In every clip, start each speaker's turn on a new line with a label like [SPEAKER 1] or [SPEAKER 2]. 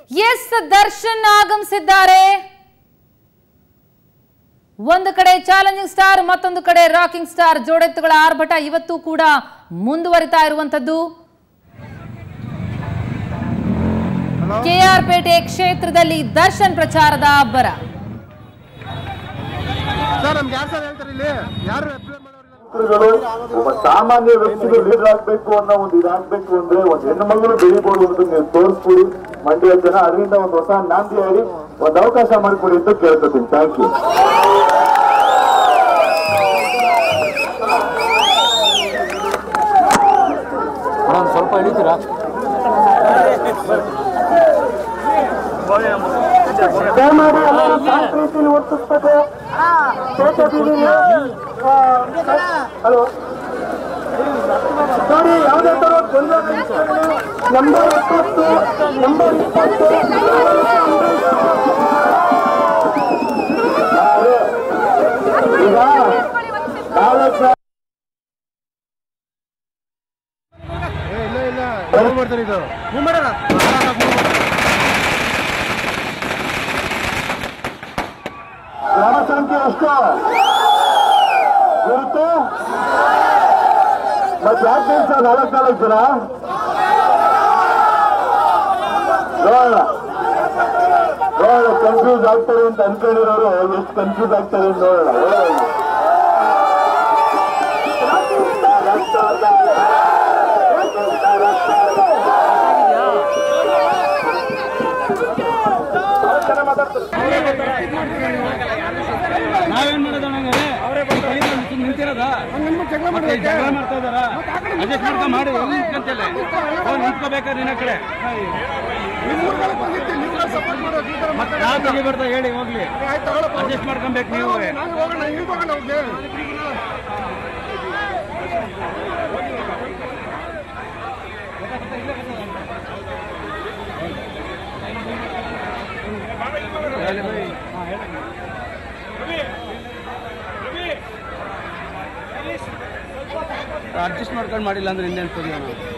[SPEAKER 1] S Darshan ಆಗಮಿಸಿದ್ದಾರೆ ಒಂದು ಕಡೆ ಚಾಲೆಂಜಿಂಗ್ ಸ್ಟಾರ್ ಮತ್ತೊಂದು ಕಡೆ ರಾಕಿಂಗ್ ಸ್ಟಾರ್ ಜೋಡೆತ್ತುಗಳ ಆರ್ಭಟ ಇವತ್ತು ಕೂಡ ಮುಂದುವರಿತಾ ಇರುವಂತದ್ದು ಕೆಆರ್ ಪೇಟೆ ಕ್ಷೇತ್ರದಲ್ಲಿ ದರ್ಶನ್ ಪ್ರಚಾರದ ಅಬ್ಬರ
[SPEAKER 2] ಸರ್ ನಮ್ಗೆ ಯಾರು ಸರ್ ಹೇಳ್ತಾರೆ ಇಲ್ಲಿ ಯಾರು ಅಪ್ಲೈ ಮಾಡೋರಿಲ್ಲ
[SPEAKER 3] ಗಳು ಒಬ್ಬ ಸಾಮಾನ್ಯ ವ್ಯಕ್ತಿಗೆ ಲೀಡರ್ ಆಗ್ಬೇಕು ಅನ್ನೋ ಒಂದು ಇದಾಗ್ಬೇಕು ಅಂದ್ರೆ ಒಂದು ಹೆಣ್ಣು ಮಗಳು ಬೆಳಿಬಹುದು ಅಂತ ನೀವು ತೋರಿಸ್ಕೊಡಿ ಮಂಡ್ಯ ಜನ ಅದರಿಂದ ಒಂದು ಹೊಸ ನಾಂದಿ ಹೇಳಿ ಒಂದು ಅವಕಾಶ ಮಾಡಿಕೊಡಿ ಅಂತ ಕೇಳ್ಕೊತೀನಿ ಥ್ಯಾಂಕ್ ಯು
[SPEAKER 2] ಸ್ವಲ್ಪ ಹಿಡಿತೀರಾ
[SPEAKER 3] ದಯಮಾಡಿ ಎಲ್ಲರೂ ಶಾಂತ ರೀತಿಯಲ್ಲಿ ವರ್ತಿಸ್ಬೇಕು ಪೇಟೆ ಬೀದಿಲಿ, ಆ, ಹಲೋ ನೋಡಿ ಯಾವುದೇ ತರ ಗೊಂದಲ ಮಾಡಿಸ್ಕೊಳ್ಳಿ. ನಂಬರ್ ಇಪ್ಪತ್ತು ನಂಬರ್ ಇಪ್ಪತ್ತು ಅದೇ. ಈಗ ನಾಲ್ಕು
[SPEAKER 2] ಏ ಇಲ್ಲ ಇಲ್ಲ ಮೂವ್ ಮಾಡ್ತಾರೆ ಇದು ಮೂವ್ ಮಾಡೋಣ
[SPEAKER 3] ಜನಸಂಖ್ಯೆ ಎಷ್ಟು ಗುರುತು ಮತ್ತೆ ಯಾಕೆ ಸರ್ ನಾಲ್ಕು ನಾಲ್ಕು ಜನ ನೋಡೋಣ ನೋಡೋಣ ಕನ್ಫ್ಯೂಸ್ ಆಗ್ತಾರೆ ಅಂತ ಅನ್ಕೊಂಡಿರೋರು ಎಷ್ಟು ಕನ್ಫ್ಯೂಸ್ ಆಗ್ತಾರೆ ಅಂತ ನೋಡೋಣ
[SPEAKER 4] ನಾವೇನ್ ಮಾಡೋದಣ್ಣ ಹಂಗಾರೆ? ಕೈಲಿ ಒಂದು ಸುಮ್ನೆ ನಿಂತಿರೋದಾ? ಮತ್ತೆ ಜಗಳ ಮಾಡ್ತಾ ಇದಾರಾ? adjust ಮಾಡ್ಕೊ ಮಾಡಿ ಎಲ್ಲಿ ನಿಂತ್ಕೊಂತಿಲ್ಲ? ಹೋಗ್ ನಿಂತ್ಕೋಬೇಕಾ ನಿನ್ನ ಕಡೆ ಮತ್ತೆ ಯಾವ ತೆಗಿ ಬರ್ತಾ ಹೇಳಿ ಹೋಗ್ಲಿ ಅಡ್ಜಸ್ಟ್ ಮಾಡ್ಕೊಬೇಕು ನೀವು ಅಡ್ಜಸ್ಟ್ ಮಾಡ್ಕೊಂಡು ಮಾಡಿಲ್ಲ ಅಂದ್ರೆ ಇನ್ನೇನು ತೆಗಿಯೋಣ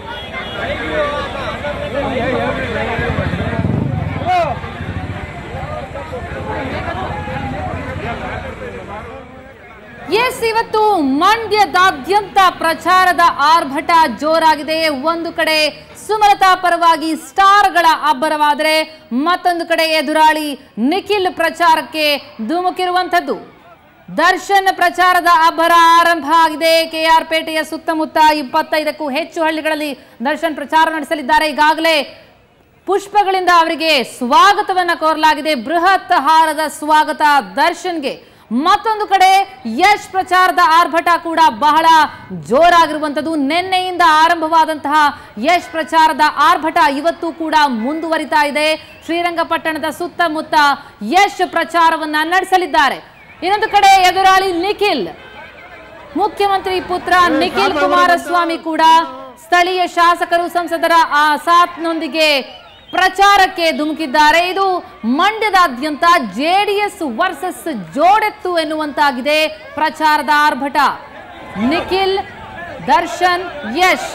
[SPEAKER 1] ಎಸ್ ಇವತ್ತು ಮಂಡ್ಯದಾದ್ಯಂತ ಪ್ರಚಾರದ ಆರ್ಭಟ ಜೋರಾಗಿದೆ ಒಂದು ಕಡೆ ಸುಮಲತಾ ಪರವಾಗಿ ಸ್ಟಾರ್ಗಳ ಅಬ್ಬರವಾದರೆ ಮತ್ತೊಂದು ಕಡೆ ಎದುರಾಳಿ ನಿಖಿಲ್ ಪ್ರಚಾರಕ್ಕೆ ಧುಮುಕಿರುವಂಥದ್ದು ದರ್ಶನ್ ಪ್ರಚಾರದ ಅಬ್ಬರ ಆರಂಭ ಆಗಿದೆ ಕೆಆರ್ ಪೇಟೆಯ ಸುತ್ತಮುತ್ತ ಇಪ್ಪತ್ತೈದಕ್ಕೂ ಹೆಚ್ಚು ಹಳ್ಳಿಗಳಲ್ಲಿ ದರ್ಶನ್ ಪ್ರಚಾರ ನಡೆಸಲಿದ್ದಾರೆ ಈಗಾಗಲೇ ಪುಷ್ಪಗಳಿಂದ ಅವರಿಗೆ ಸ್ವಾಗತವನ್ನ ಕೋರಲಾಗಿದೆ ಬೃಹತ್ ಹಾರದ ಸ್ವಾಗತ ದರ್ಶನ್ಗೆ ಮತ್ತೊಂದು ಕಡೆ ಯಶ್ ಪ್ರಚಾರದ ಆರ್ಭಟ ಕೂಡ ಬಹಳ ಜೋರಾಗಿರುವಂಥದ್ದು ನಿನ್ನೆಯಿಂದ ಆರಂಭವಾದಂತಹ ಯಶ್ ಪ್ರಚಾರದ ಆರ್ಭಟ ಇವತ್ತು ಕೂಡ ಮುಂದುವರಿತಾ ಇದೆ ಶ್ರೀರಂಗಪಟ್ಟಣದ ಸುತ್ತಮುತ್ತ ಯಶ್ ಪ್ರಚಾರವನ್ನ ನಡೆಸಲಿದ್ದಾರೆ ಇನ್ನೊಂದು ಕಡೆ ಎದುರಾಳಿ ನಿಖಿಲ್ ಮುಖ್ಯಮಂತ್ರಿ ಪುತ್ರ ನಿಖಿಲ್ ಕುಮಾರಸ್ವಾಮಿ ಕೂಡ ಸ್ಥಳೀಯ ಶಾಸಕರು ಸಂಸದರ ಆ ಸಾಥ್ನೊಂದಿಗೆ ಪ್ರಚಾರಕ್ಕೆ ಧುಮುಕಿದ್ದಾರೆ ಇದು ಮಂಡ್ಯದಾದ್ಯಂತ ಜೆಡಿಎಸ್ ವರ್ಸಸ್ ಜೋಡೆತ್ತು ಎನ್ನುವಂತಾಗಿದೆ ಪ್ರಚಾರದ ಆರ್ಭಟ ನಿಖಿಲ್ ದರ್ಶನ್ ಯಶ್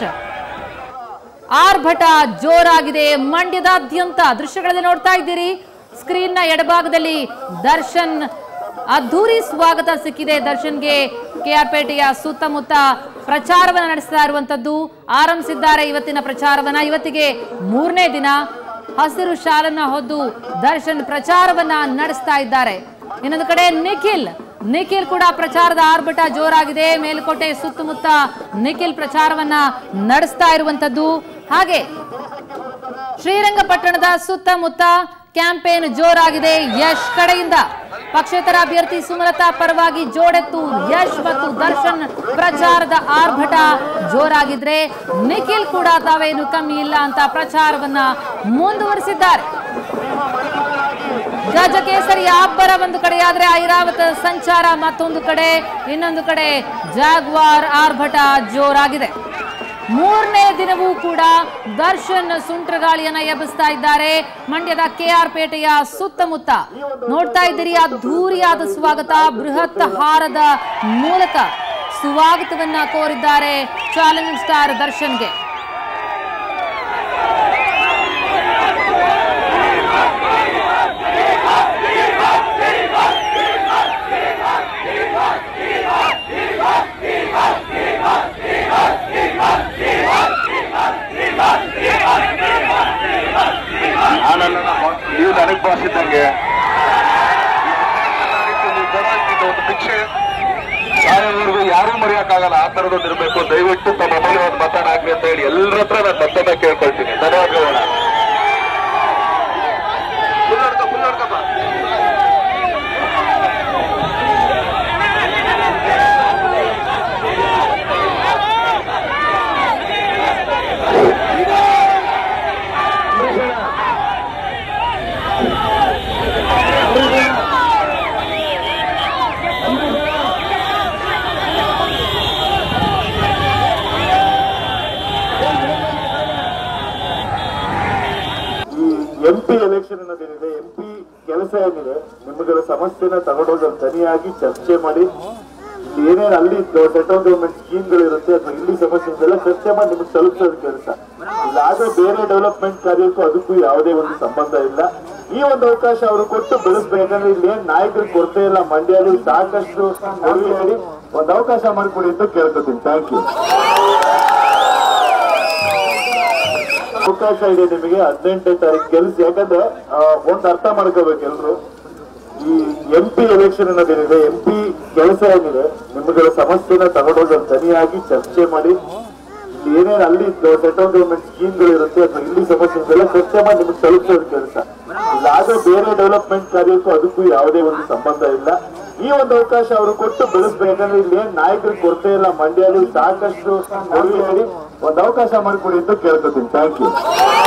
[SPEAKER 1] ಆರ್ಭಟ ಜೋರಾಗಿದೆ ಮಂಡ್ಯದಾದ್ಯಂತ ದೃಶ್ಯಗಳಲ್ಲಿ ನೋಡ್ತಾ ಇದ್ದೀರಿ ಸ್ಕ್ರೀನ್ನ ಎಡಭಾಗದಲ್ಲಿ ದರ್ಶನ್ ಅದ್ಧೂರಿ ಸ್ವಾಗತ ಸಿಕ್ಕಿದೆ ದರ್ಶನ್ಗೆ ಕೆಆರ್ ಪೇಟೆಯ ಸುತ್ತಮುತ್ತ ಪ್ರಚಾರವನ್ನ ನಡೆಸ್ತಾ ಇರುವಂತದ್ದು ಆರಂಭಿಸಿದ್ದಾರೆ ಇವತ್ತಿನ ಪ್ರಚಾರವನ್ನ ಇವತ್ತಿಗೆ ಮೂರನೇ ದಿನ ಹಸಿರು ಶಾಲನ್ನ ಹೊದ್ದು ದರ್ಶನ್ ಪ್ರಚಾರವನ್ನ ನಡೆಸ್ತಾ ಇದ್ದಾರೆ ಇನ್ನೊಂದು ಕಡೆ ನಿಖಿಲ್ ನಿಖಿಲ್ ಕೂಡ ಪ್ರಚಾರದ ಆರ್ಭಟ ಜೋರಾಗಿದೆ ಮೇಲುಕೋಟೆ ಸುತ್ತಮುತ್ತ ನಿಖಿಲ್ ಪ್ರಚಾರವನ್ನ ನಡೆಸ್ತಾ ಇರುವಂತದ್ದು ಹಾಗೆ ಶ್ರೀರಂಗಪಟ್ಟಣದ ಸುತ್ತಮುತ್ತ ಕ್ಯಾಂಪೇನ್ ಜೋರಾಗಿದೆ ಯಶ್ ಕಡೆಯಿಂದ ಪಕ್ಷೇತರ ಅಭ್ಯರ್ಥಿ ಸುಮಲತಾ ಪರವಾಗಿ ಜೋಡೆತ್ತು ಯಶ್ ಮತ್ತು ದರ್ಶನ್ ಪ್ರಚಾರದ ಆರ್ಭಟ ಜೋರಾಗಿದ್ರೆ ನಿಖಿಲ್ ಕೂಡ ತಾವೇನು ಕಮ್ಮಿ ಇಲ್ಲ ಅಂತ ಪ್ರಚಾರವನ್ನ ಮುಂದುವರಿಸಿದ್ದಾರೆ ಗಜಕೇಸರಿಯ ಅಬ್ಬರ ಒಂದು ಕಡೆಯಾದ್ರೆ ಐರಾವತ ಸಂಚಾರ ಮತ್ತೊಂದು ಕಡೆ ಇನ್ನೊಂದು ಕಡೆ ಜಾಗ್ವಾರ್ ಆರ್ಭಟ ಜೋರಾಗಿದೆ ಮೂರನೇ ದಿನವೂ ಕೂಡ ದರ್ಶನ್ ಸುಂಟ್ರಗಾಳಿಯನ್ನ ಎಬ್ಬಿಸ್ತಾ ಇದ್ದಾರೆ ಮಂಡ್ಯದ ಕೆಆರ್ ಪೇಟೆಯ ಸುತ್ತಮುತ್ತ ನೋಡ್ತಾ ಇದ್ದೀರಿ ಅದ್ಧೂರಿಯಾದ ಸ್ವಾಗತ ಬೃಹತ್ ಹಾರದ ಮೂಲಕ ಸ್ವಾಗತವನ್ನ ಕೋರಿದ್ದಾರೆ ಚಾಲೆಂಜಿಂಗ್ ಸ್ಟಾರ್ ದರ್ಶನ್ಗೆ
[SPEAKER 3] ನನಗ್ ಬಾಸ್ ಇದ್ದಂಗೆ ಒಂದು ಭಿಕ್ಷೆ ಸಾಯೋವರೆಗೂ ಯಾರೂ ಮರೆಯಕ್ಕಾಗಲ್ಲ ಆ ತರದೊಂದು ಇರಬೇಕು ದಯವಿಟ್ಟು ತಮ್ಮ ಮನೆ ಒಂದು ಮತದಾನ ಆಗ್ಲಿ ಅಂತ ಹೇಳಿ ಎಲ್ಲರ ಹತ್ರ ನಾನು ಮತದಾನ ಕೇಳ್ಕೊಳ್ತೀನಿ ಧನ್ಯವಾದಗಳು ಫುಲ್ ಹೊಡ್ಕೊ ಫುಲ್ ಹೊಡ್ಕಪ್ಪ ಈ ಎಂ ಪಿ ಎಲೆಕ್ಷನ್ ಅನ್ನೋದೇನಿದೆ ಎಂ ಪಿ ಕೆಲಸ ಏನಿದೆ ನಿಮ್ಮಗಳ ಸಮಸ್ಯೆನ ತಗೊಂಡೋಗಿ ತನಿಯಾಗಿ ಚರ್ಚೆ ಮಾಡಿ ಇಲ್ಲಿ ಏನೇನು ಅಲ್ಲಿ ಸೆಂಟ್ರಲ್ ಗೌರ್ಮೆಂಟ್ ಸ್ಕೀಮ್ಗಳಿರುತ್ತೆ ಅಥವಾ ಇಲ್ಲಿ ಸಮಸ್ಯೆ ಇದೆಲ್ಲ ಚರ್ಚೆ ಮಾಡಿ ನಿಮಗೆ ತಲುಪಿಸೋದು ಕೆಲಸ ಇಲ್ಲಾಗ ಬೇರೆ ಡೆವಲಪ್ಮೆಂಟ್ ಕಾರ್ಯಕ್ಕೂ ಅದಕ್ಕೂ ಯಾವುದೇ ಒಂದು ಸಂಬಂಧ ಇಲ್ಲ ಈ ಒಂದು ಅವಕಾಶ ಅವರು ಕೊಟ್ಟು ಬೆಳೆಸ್ಬೇಕಂದ್ರೆ ಇಲ್ಲಿ ಏನ್ ನಾಯಕರ ಕೊರತೆ ಇಲ್ಲ ಮಂಡ್ಯದಲ್ಲಿ ಸಾಕಷ್ಟು ಕೊಡುಗೆ ಹೇಳಿ ಒಂದು ಅವಕಾಶ ಮಾಡಿಕೊಡಿ ಅಂತ ಕೇಳ್ಕೊತೀನಿ ಥ್ಯಾಂಕ್ ಯು ಅವಕಾಶ ಇದೆ ನಿಮಗೆ ಹದಿನೆಂಟನೇ ತಾರೀಕು ಗೆಲ್ಸಿ ಯಾಕಂದ್ರೆ ಆ, ಒಂದ್ ಅರ್ಥ ಮಾಡ್ಕೋಬೇಕು ಎಲ್ರು ಈ ಎಂ ಪಿ ಎಲೆಕ್ಷನ್ ಅನ್ನೋದೇನಿದೆ ಎಂ ಪಿ ಕೆಲಸ ಏನಿದೆ ನಿಮ್ಮಗಳ ಸಮಸ್ಯೆನ ತಗೊಂಡೋಗಿ ತನಿಯಾಗಿ ಚರ್ಚೆ ಮಾಡಿ ಇಲ್ಲಿ ಏನೇನು ಅಲ್ಲಿ ಸೆಂಟ್ರಲ್ ಗೌರ್ಮೆಂಟ್ ಸ್ಕೀಮ್ಗಳಿರುತ್ತೆ ಅಥವಾ ಇಲ್ಲಿ ಸಮಸ್ಯೆ ಇದೆಲ್ಲ ಚರ್ಚೆ ಮಾಡಿ ನಿಮಗೆ ತಲುಪಿಸೋದು ಕೆಲಸ ಇಲ್ಲಾಗ ಬೇರೆ ಡೆವಲಪ್ಮೆಂಟ್ ಕಾರ್ಯಕ್ಕೂ ಅದಕ್ಕೂ ಯಾವುದೇ ಒಂದು ಸಂಬಂಧ ಇಲ್ಲ ಈ ಒಂದು ಅವಕಾಶ ಅವರು ಕೊಟ್ಟು ಬೆಳೆಸ್ಬೇಕಂದ್ರೆ ಇಲ್ಲಿ ಏನ್ ನಾಯಕರ ಕೊರತೆ ಇಲ್ಲ ಮಂಡ್ಯದಲ್ಲಿ ಸಾಕಷ್ಟು ಕೊಡುಗೆ ಹೇಳಿ ಒಂದು ಅವಕಾಶ ಮಾಡಿಕೊಡಿ ಅಂತ ಕೇಳ್ಕೊತೀನಿ ಥ್ಯಾಂಕ್ ಯು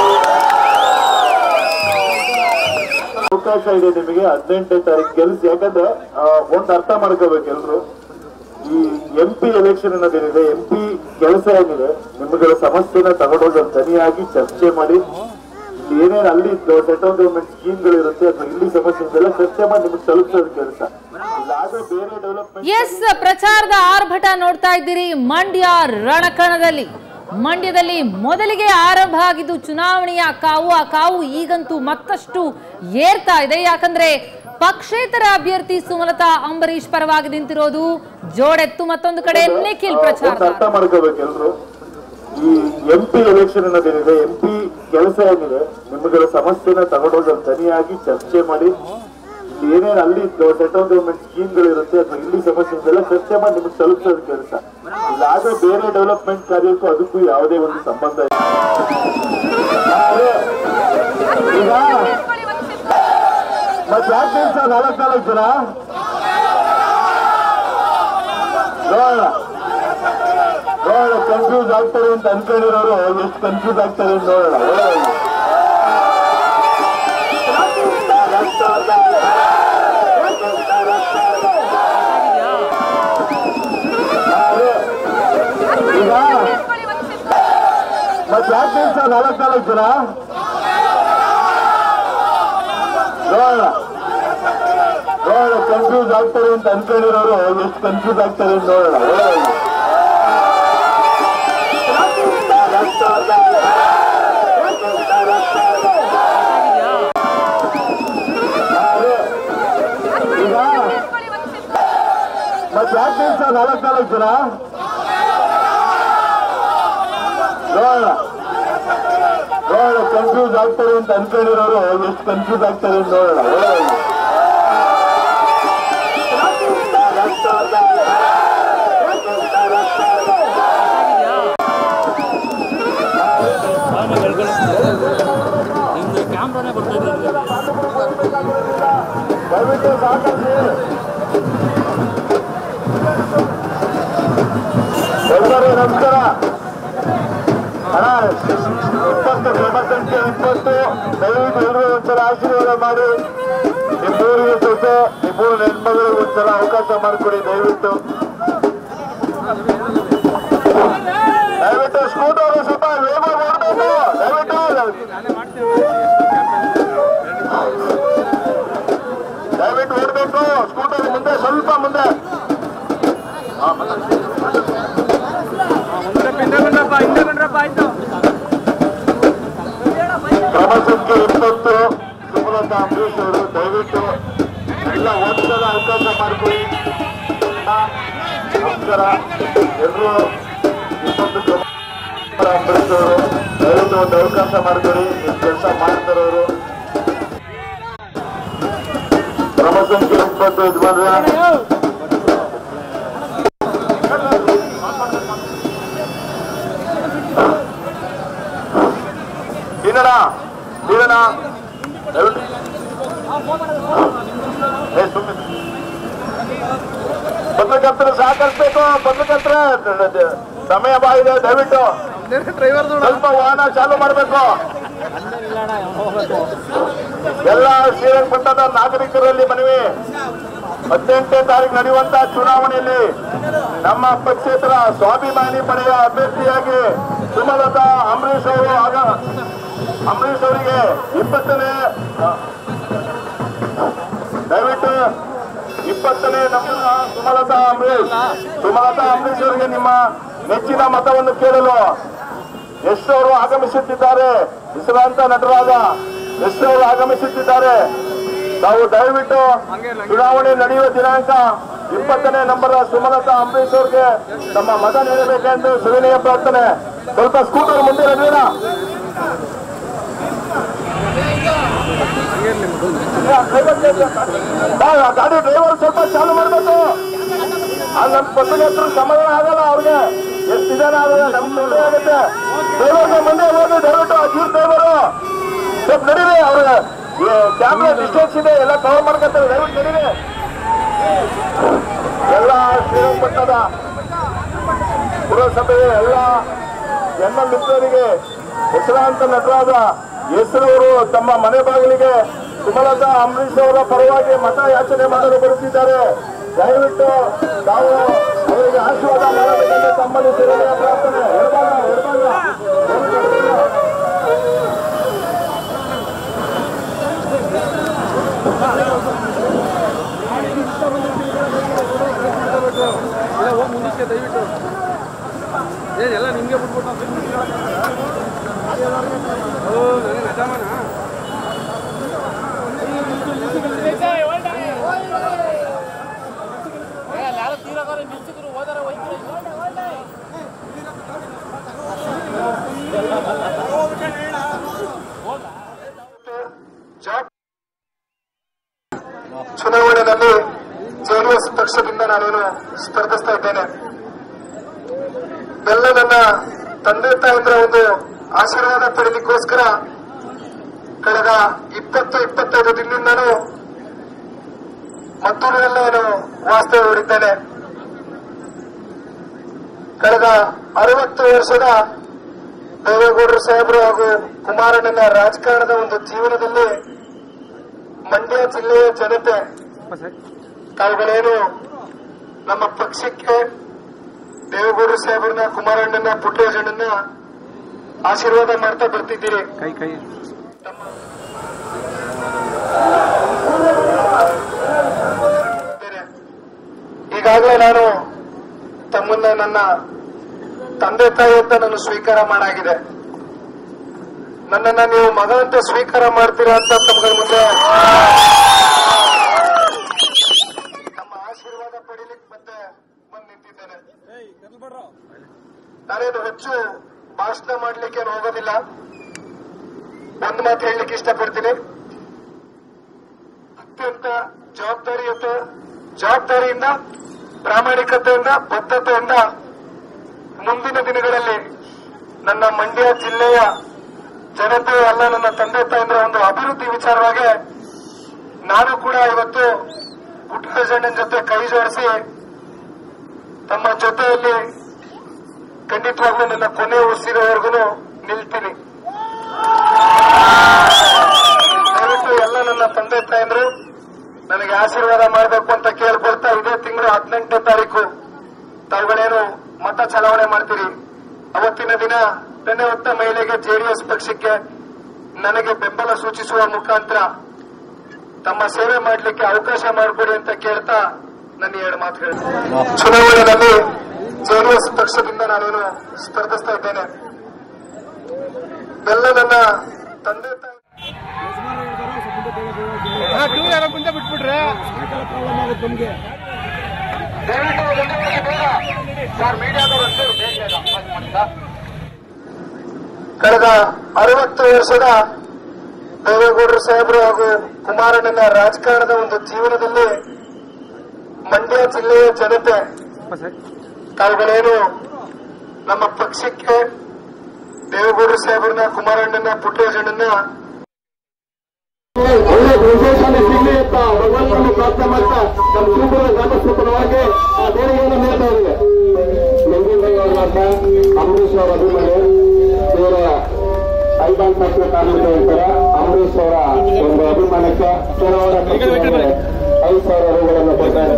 [SPEAKER 3] ಅವಕಾಶ ಇದೆ ನಿಮಗೆ ಹದಿನೆಂಟನೇ ತಾರೀಕು ಗೆಲ್ಸಿ ಯಾಕಂದ್ರೆ ಆ, ಒಂದ್ ಅರ್ಥ ಮಾಡ್ಕೋಬೇಕು ಎಲ್ರು ಈ ಎಂ ಪಿ ಎಲೆಕ್ಷನ್ ಅನ್ನೋದೇನಿದೆ ಎಂ ಪಿ ಕೆಲಸ ಏನಿದೆ ನಿಮ್ಮಗಳ ಸಮಸ್ಯೆನ ತಗೊಂಡೋಗಿ ತನಿಯಾಗಿ ಚರ್ಚೆ ಮಾಡಿ ಇಲ್ಲಿ ಏನೇನು ಅಲ್ಲಿ ಸೆಂಟ್ರಲ್ ಗೌರ್ಮೆಂಟ್ ಸ್ಕೀಮ್ಗಳಿರುತ್ತೆ ಅಥವಾ ಇಲ್ಲಿ ಸಮಸ್ಯೆ ಇದೆಲ್ಲ ಚರ್ಚೆ ಮಾಡಿ ನಿಮಗೆ ತಲುಪಿಸೋದು ಕೆಲಸ ಇಲ್ಲಾಗ ಬೇರೆ ಡೆವಲಪ್ಮೆಂಟ್
[SPEAKER 1] ಎಸ್ ಪ್ರಚಾರದ ಆರ್ಭಟ ನೋಡ್ತಾ ಇದ್ದೀರಿ ಮಂಡ್ಯ ರಣಕಣದಲ್ಲಿ ಮಂಡ್ಯದಲ್ಲಿ ಮೊದಲಿಗೆ ಆರಂಭ ಆಗಿದ್ದು ಚುನಾವಣೆಯ ಕಾವು ಆ ಕಾವು ಈಗಂತೂ ಮತ್ತಷ್ಟು ಏರ್ತಾ ಇದೆ ಯಾಕಂದ್ರೆ ಪಕ್ಷೇತರ ಅಭ್ಯರ್ಥಿ ಸುಮಲತಾ ಅಂಬರೀಶ್ ಪರವಾಗಿ ನಿಂತಿರೋದು ಜೋಡೆತ್ತು ಮತ್ತೊಂದು ಕಡೆ ನಿಖಿಲ್
[SPEAKER 3] ಒಂದ್
[SPEAKER 1] ಪ್ರಚಾರ
[SPEAKER 3] ಅರ್ಥ ಮಾಡ್ಕೋಬೇಕು ಎಲ್ರು ಈ ಎಂ ಪಿ ಎಲೆಕ್ಷನ್ ಅನ್ನೋದೇನಿದೆ ಎಂ ಪಿ ಕೆಲಸ ಏನಿದೆ ನಿಮ್ಮಗಳ ಸಮಸ್ಯೆನ ತಗೊಂಡೋಗಿ ತನಿಯಾಗಿ ಚರ್ಚೆ ಮಾಡಿ ಇಲ್ಲಿ ಏನೇನು ಅಲ್ಲಿ ಸೆಂಟ್ರಲ್ ಗೌರ್ಮೆಂಟ್ ಸ್ಕೀಮ್ಗಳಿರುತ್ತೆ ಅಥವಾ ಇಲ್ಲಿ ಸಮಸ್ಯೆ ಇದೆಲ್ಲ ಚರ್ಚೆ ಮಾಡಿ ನಿಮಗೆ ತಲುಪಿಸೋದು ಕೆಲಸ ಇಲ್ಲಾಗ ಬೇರೆ ಡೆವಲಪ್ಮೆಂಟ್ ಕಾರ್ಯಕ್ಕೂ ಅದಕ್ಕೂ ಯಾವುದೇ ಒಂದು ಸಂಬಂಧ ಇಲ್ಲ ಅದೇ. ಈಗ ಮತ್ತೆ ಯಾಕೆ ನಿಲ್ಸ ನಾಲ್ಕು ನಾಲ್ಕು ಜನ ನೋಡೋಣ ನೋಡೋಣ ಕನ್ಫ್ಯೂಸ್ ಆಗ್ತಾರೆ ಅಂತ ಅನ್ಕೊಂಡಿರೋರು ಎಷ್ಟು ಕನ್ಫ್ಯೂಸ್ ಆಗ್ತಾರೆ ಅಂತ ನೋಡೋಣ ಒಳ್ಳೆದಾಗ್ಲಿ. ಅದೇ. ಈಗ ಮತ್ತೆ ಯಾಕೆ ನಿಲ್ಸ ನಾಲ್ಕು ನಾಲ್ಕು ಜನ ನೋಡೋಣ ನೋಡೋಣ ಕನ್ಫ್ಯೂಸ್ ಆಗ್ತಾರೆ ಅಂತ ಅನ್ಕೊಂಡಿರೋರು ಎಷ್ಟು ಕನ್ಫ್ಯೂಸ್ ಆಗ್ತಾರೆ ಅಂತ ನೋಡೋಣ ಒಳ್ಳೆದಾಗ್ಲಿ. ಅದೇ. ಈಗ ಮತ್ತೆ ಯಾಕೆ ನಿಲ್ಸ ನಾಲ್ಕು ನಾಲ್ಕು ಜನ ನೋಡೋಣ ನೋಡೋಣ ಕನ್ಫ್ಯೂಸ್ ಆಗ್ತಾರೆ ಅಂತ ಅನ್ಕೊಂಡಿರೋರು ಎಷ್ಟು ಕನ್ಫ್ಯೂಸ್ ಆಗ್ತಾರೆ ಅಂತ ನೋಡೋಣ ಒಳ್ಳೆದಾಗ್ಲಿ.
[SPEAKER 4] ನಿಮ್ದು ಕ್ಯಾಮ್ರಾನೇ ಬರ್ತಾ ಇದೆ
[SPEAKER 3] ದಯವಿಟ್ಟು ಸಾಕಷ್ಟು ಎಲ್ಲರೂ ನಮಸ್ಕಾರ ಅಣ್ಣ ಇಪ್ಪತ್ತು ಜನಸಂಖ್ಯೆ ಇಪ್ಪತ್ತು ದಯವಿಟ್ಟು ಎಲ್ಲರೂ ಒಂದ್ಸಲ ಆಶೀರ್ವಾದ ಮಾಡಿ ನಿಮ್ಮೂರಿಗೆ ಸೊಸೆ ನಿಮ್ಮೂರ ಹೆಣ್ಮಗಳಿಗೆ ಒಂದ್ಸಲ ಅವಕಾಶ ಮಾಡಿಕೊಡಿ ದಯವಿಟ್ಟು ದಯವಿಟ್ಟು ಸ್ಕೂಟರ್ ಸ್ವಲ್ಪ ವೇಗ ಮಾಡಬೇಕು ದಯವಿಟ್ಟು ದಯವಿಟ್ಟು ಓಡಬೇಕು ಸ್ಕೂಟರ್ ಮುಂದೆ ಸ್ವಲ್ಪ ಮುಂದೆ ಕ್ರಮ ಸಂಖ್ಯೆ ಇಪ್ಪತ್ತು ಸುಮಲತಾ ಅಂಬರೀಶ್ ಅವರು ದಯವಿಟ್ಟು ಎಲ್ಲ ಒಂದ್ಸಲ ಅವಕಾಶ ಮಾಡಿಕೊಡಿ ಆ, ನಮಸ್ಕಾರ ಎಲ್ಲರೂ ಇಪ್ಪತ್ತು ಕ್ರಮ ಅಂಬರೀಶ್ ಅವರು ದಯವಿಟ್ಟು ಒಂದು ಅವಕಾಶ ಮಾಡಿಕೊಡಿ ನಿಮ್ಮ ಕೆಲಸ ಮಾಡ್ತಾರವರು ಇಪ್ಪತ್ತು ಯಜಮಾನ್ರೆ ಇನ್ನಣ ನೀವಣ ದಯವಿಟ್ಟು ಏ ಸುಮ್ಮನೆ ಪತ್ರಕರ್ತರು ಸಹಕರಿಸಬೇಕು ಪತ್ರಕರ್ತರ ಸಮಯ ಬಾಯಿದೆ ದಯವಿಟ್ಟು
[SPEAKER 2] ಡ್ರೈವರ್
[SPEAKER 3] ಸ್ವಲ್ಪ ವಾಹನ ಚಾಲು ಮಾಡಬೇಕು ಎಲ್ಲ ಶ್ರೀರಂಗಪಟ್ಟಣದ ನಾಗರಿಕರಲ್ಲಿ ಮನವಿ ಹದಿನೆಂಟನೇ ತಾರೀಕು ನಡೆಯುವಂತಹ ಚುನಾವಣೆಯಲ್ಲಿ ನಮ್ಮ ಪಕ್ಷೇತರ ಸ್ವಾಭಿಮಾನಿ ಪಡೆಯ ಅಭ್ಯರ್ಥಿಯಾಗಿ ಸುಮಲತಾ ಅಂಬರೀಶ್ ಅವರು ಆಗ ಅಂಬರೀಶ್ ಅವರಿಗೆ ಇಪ್ಪತ್ತನೇ ದಯವಿಟ್ಟು ಇಪ್ಪತ್ತನೇ ನಂಬರ್ ಸುಮಲತಾ ಅಂಬರೀಶ್ ಸುಮಲತಾ ಅಂಬರೀಶ್ ಅವರಿಗೆ ನಿಮ್ಮ ನೆಚ್ಚಿನ ಮತವನ್ನು ಕೇಳಲು ಎಷ್ಟು ಅವರು ಆಗಮಿಸುತ್ತಿದ್ದಾರೆ ವಿಶ್ರಾಂತ ನಟರಾದ ಎಷ್ಟು ಅವರು ಆಗಮಿಸುತ್ತಿದ್ದಾರೆ ತಾವು ದಯವಿಟ್ಟು ಚುನಾವಣೆ ನಡೆಯುವ ದಿನಾಂಕ ಇಪ್ಪತ್ತನೇ ನಂಬರ್ ಸುಮಲತಾ ಅಂಬರೀಶ್ ಅವರಿಗೆ ತಮ್ಮ ಮತ ನೀಡಬೇಕೆಂದು ಸವಿನಯ ಪ್ರಾರ್ಥನೆ ಸ್ವಲ್ಪ ಸ್ಕೂಟರ್ ಮುಂದೆ ನಡೀರ ಗಾಡಿ ಡ್ರೈವರ್ ಸ್ವಲ್ಪ ಚಾಲು ಮಾಡಬೇಕು ಅಲ್ಲಿ ನಮ್ಮ ಪತ್ರಕರ್ತರು ಸಮಾಧಾನ ಆಗಲ್ಲ ಅವ್ರಿಗೆ ಎಷ್ಟು ಜನ ಆದ್ರೆ ನಮ್ಗೆ ತೊಂದರೆ ಆಗುತ್ತೆ ಡ್ರೈವರ್ಗೆ ಮುಂದೆ ಹೋಗಿ ದಯವಿಟ್ಟು ಅಜೀರ್ ಡ್ರೈವರು ಸ್ವಲ್ಪ ನಡೀರಿ ಅವ್ರಿಗೆ ಕ್ಯಾಮ್ರಾ ಡಿಸ್ಟೆನ್ಸ್ ಇದೆ ಎಲ್ಲ ಕವರ್ ಮಾಡ್ಕೊತಾರೆ ದಯವಿಟ್ಟು ನಡೀರಿ ಎಲ್ಲ ಶ್ರೀರಂಗಪಟ್ಟಣದ ಪುರಸಭೆಯ ಎಲ್ಲ ಎನ್ನ ಮಿತ್ರರಿಗೆ ಹೆಸರಾಂತ ನಟರಾದ ಹೆಸರವರು ತಮ್ಮ ಮನೆ ಬಾಗಿಲಿಗೆ ಸುಮಲತಾ ಅಂಬರೀಶ್ ಅವರ ಪರವಾಗಿ ಮತ ಯಾಚನೆ ಮಾಡಲು ಬರುತ್ತಿದ್ದಾರೆ ದಯವಿಟ್ಟು ತಾವು ಅವರಿಗೆ ಆಶೀರ್ವಾದ ಮಾಡಬೇಕೆಂದು ತಮ್ಮಲ್ಲಿ ಸೇವೆಯ ಪ್ರಾರ್ಥನೆ ಎಡಭಾಗ, ಎಡಭಾಗ.
[SPEAKER 2] ಹೋಗಿ ಮುಂದಕ್ಕೆ ದಯವಿಟ್ಟು ಏನೆಲ್ಲ ನಿಮ್ಗೆ ಬಿಟ್ಬಿಟ್ಟು ಓ ನನಗೆ ನಜಾಮನ
[SPEAKER 3] ಜಾಬ್ ಚುನಾವಣೆಯಲ್ಲಿ ಜೆಡಿಎಸ್ ಪಕ್ಷದಿಂದ ನಾನೇನು ಸ್ಪರ್ಧಿಸ್ತಾ ಇದ್ದೇನೆ ಎಲ್ಲ ನನ್ನ ತಂದೆ ತಾಯಂದ್ರ ಒಂದು ಆಶೀರ್ವಾದ ಪಡೆಯಲಿಕ್ಕೋಸ್ಕರ ಕಳೆದ ಇಪ್ಪತ್ತು ಇಪ್ಪತ್ತೈದು ದಿನದಿಂದಲೂ ಮದ್ದೂರಿನಲ್ಲೇ ನಾನು ವಾಸ್ತವ್ಯ ಹೂಡಿದ್ದೇನೆ ಕಳೆದ ಅರವತ್ತು ವರ್ಷದ ದೇವೇಗೌಡರು ಸಾಹೇಬರು ಹಾಗೂ ಕುಮಾರಣ್ಣನ ರಾಜಕಾರಣದ ಒಂದು ಜೀವನದಲ್ಲಿ ಮಂಡ್ಯ ಜಿಲ್ಲೆಯ ಜನತೆ ತಾವುಗಳೇನು ನಮ್ಮ ಪಕ್ಷಕ್ಕೆ ದೇವೇಗೌಡರು ಸಾಹೇಬರನ್ನ ಕುಮಾರಣ್ಣನ ಪುಟ್ಟರಾಜಣ್ಣನ ಆಶೀರ್ವಾದ ಮಾಡ್ತಾ ಬರ್ತಿದ್ದೀರಿ
[SPEAKER 2] ಕೈ ಕೈ
[SPEAKER 3] ಈಗಾಗಲೇ ನಾನು ತಮ್ಮನ್ನ ನನ್ನ ತಂದೆ ತಾಯಿ ಅಂತ ನಾನು ಸ್ವೀಕಾರ ಮಾಡಾಗಿದೆ ನನ್ನನ್ನ ನೀವು ಮಗ ಅಂತ ಸ್ವೀಕಾರ ಮಾಡ್ತೀರಾ ಅಂತ ತಮ್ಗಳ ಮುಂದೆ ತಮ್ಮ ಆಶೀರ್ವಾದ ಪಡೀಲಿಕ್ಕೆ ಮತ್ತೆ ಬಂದು ನಿಂತಿದ್ದೇನೆ ನಾನೇನು ಹೆಚ್ಚು ಭಾಷಣ ಮಾಡ್ಲಿಕ್ಕೆ ಏನು ಹೋಗೋದಿಲ್ಲ ಒಂದು ಮಾತು ಹೇಳಲಿಕ್ಕೆ ಇಷ್ಟಪಡ್ತೀನಿ ಅತ್ಯಂತ ಜವಾಬ್ದಾರಿಯುತ ಜವಾಬ್ದಾರಿಯಿಂದ ಪ್ರಾಮಾಣಿಕತೆಯಿಂದ ಬದ್ಧತೆಯಿಂದ ಮುಂದಿನ ದಿನಗಳಲ್ಲಿ ನನ್ನ ಮಂಡ್ಯ ಜಿಲ್ಲೆಯ ಜನತೆ ಎಲ್ಲ ನನ್ನ ತಂದೆ ತಾಯಿಗಳ ಒಂದು ಅಭಿವೃದ್ಧಿ ವಿಚಾರವಾಗಿ ನಾನು ಕೂಡ ಇವತ್ತು ಪುಟ್ಟರಾಜಣ್ಣನ ಜೊತೆ ಕೈ ಜೋಡಿಸಿ ತಮ್ಮ ಜೊತೆಯಲ್ಲಿ ಖಂಡಿತವಾಗ್ಲೂ ನನ್ನ ಕೊನೆ ಉಸಿರೋವರೆಗೂ ನಿಲ್ತೀನಿ ದಯವಿಟ್ಟು ಎಲ್ಲ ನನ್ನ ತಂದೆ ತಾಯಂದ್ರು ನನಗೆ ಆಶೀರ್ವಾದ ಮಾಡಬೇಕು ಅಂತ ಕೇಳ್ಕೊಳ್ತಾ ಇದೇ ತಿಂಗಳು ಹದಿನೆಂಟನೇ ತಾರೀಕು ತಾವುಗಳೇನು ಮತ ಚಲಾವಣೆ ಮಾಡ್ತೀರಿ ಅವತ್ತಿನ ದಿನ ಬೆನ್ನೆ ಹೊತ್ತ ಮಹಿಳೆಗೆ ಜೆಡಿಎಸ್ ಪಕ್ಷಕ್ಕೆ ನನಗೆ ಬೆಂಬಲ ಸೂಚಿಸುವ ಮುಖಾಂತರ ತಮ್ಮ ಸೇವೆ ಮಾಡಲಿಕ್ಕೆ ಅವಕಾಶ ಮಾಡಿಕೊಡಿ ಅಂತ ಕೇಳ್ತಾ ನನ್ನ ಎರಡು ಮಾತುಗಳು ಚುನಾವಣೆಯಲ್ಲಿ ಜೆಡಿಎಸ್ ಪಕ್ಷದಿಂದ ನಾನೇನು ಸ್ಪರ್ಧಿಸ್ತಾ ಇದ್ದೇನೆ ಎಲ್ಲ ನನ್ನ ತಂದೆ ತಾಯಿ
[SPEAKER 2] ಟೂ ಯಾರೋ ಮುಂದೆ ಬಿಟ್ಬಿಟ್ರೆ
[SPEAKER 3] ಕಳೆದ ಅರವತ್ತು ವರ್ಷದ ದೇವೇಗೌಡರು ಸಾಹೇಬರು ಹಾಗೂ ಕುಮಾರಣ್ಣನ ರಾಜಕಾರಣದ ಒಂದು ಜೀವನದಲ್ಲಿ ಮಂಡ್ಯ ಜಿಲ್ಲೆಯ ಜನತೆ ತಾವುಗಳೇನು ನಮ್ಮ ಪಕ್ಷಕ್ಕೆ ದೇವೇಗೌಡರು ಸಾಹೇಬ್ರನ್ನ ಕುಮಾರಣ್ಣನ ಪುಟ್ಟರಾಜಣ್ಣನ ಒಳ್ಳೆ ವಿಶೇಷಣೆ ಸಿಗಲಿ ಅಂತ ಭಗವಂತನ ಪ್ರಾರ್ಥನೆ ಮಾಡ್ತಾ ನಮ್ಮ ಶಿವಪುರ ಗ್ರಾಮಸ್ಥರ ಪರವಾಗಿ ಆ ದೇಣಿಗೆಯನ್ನು ನೀಡ್ತಾ ಇದ್ದಾರೆ ನಂಜುಂಡಯ್ಯವ್ರ ಅಂಬರೀಶ್ ಅವರ ಅಭಿಮಾನಿ ಇವರ ಐದಾನ್ ಪಕ್ಷ ಕಾರ್ಮಿಕ ಹೇಳ್ತಾರೆ ಅಂಬರೀಶ್ ಅವರ ಒಂದು ಅಭಿಮಾನಕ್ಕೆ ಕೆಲವರ ಪಕ್ಷದವರಿಗೆ ಐದು ಸಾವಿರ ರೂಗಳನ್ನು ಕೊಡ್ತಾರೆ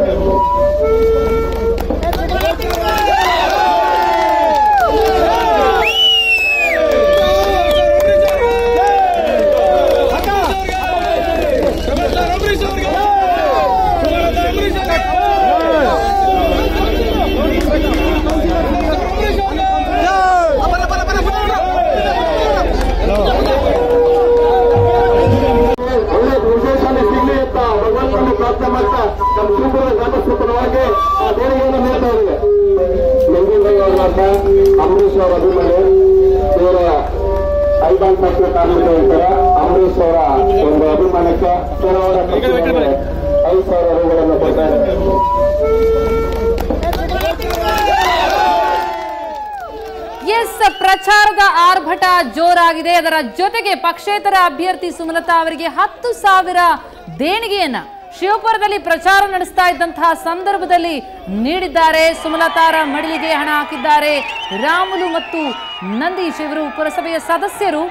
[SPEAKER 3] ಒಳ್ಳೆ ವಿಶೇಷಣೆ ಸಿಗಲಿ ಅಂತ ಭಗವಂತನ ಪ್ರಾರ್ಥನೆ ಮಾಡ್ತಾ ನಮ್ಮ ಶಿವಪುರ ಗ್ರಾಮಸ್ಥರ ಪರವಾಗಿ ಆ ದೇಣಿಗೆಯನ್ನು ನೀಡ್ತಾ ಇದ್ದಾರೆ ನಂಜುಂಡಯ್ಯವ್ರ ಅಂಬರೀಶ್ ಅವರ ಅಭಿಮಾನಿ ಇವರ ಐದಾನ್ ಪಕ್ಷ ಕಾರ್ಮಿಕ ಹೇಳ್ತಾರೆ ಅಂಬರೀಶ್ ಅವರ ಒಂದು ಅಭಿಮಾನಕ್ಕೆ ಕೆಲವರ ಪಕ್ಷದವರಿಗೆ ಐದು ಸಾವಿರ ರೂಗಳನ್ನು ಕೊಡ್ತಾರೆ
[SPEAKER 1] ಎಸ್ ಪ್ರಚಾರದ ಆರ್ಭಟ ಜೋರಾಗಿದೆ ಅದರ ಜೊತೆಗೆ ಪಕ್ಷೇತರ ಅಭ್ಯರ್ಥಿ ಸುಮಲತಾ ಅವರಿಗೆ ಹತ್ತು ಸಾವಿರ ದೇಣಿಗೆಯನ್ನ ಶಿವಪುರದಲ್ಲಿ ಪ್ರಚಾರ ನಡೆಸ್ತಾ ಇದ್ದಂತಹ ಸಂದರ್ಭದಲ್ಲಿ ನೀಡಿದ್ದಾರೆ ಸುಮಲತಾರ ಮಡಿಲಿಗೆ ಹಣ ಹಾಕಿದ್ದಾರೆ ರಾಮುಲು ಮತ್ತು ನಂದೀಶ್ ಇವರು ಪುರಸಭೆಯ ಸದಸ್ಯರು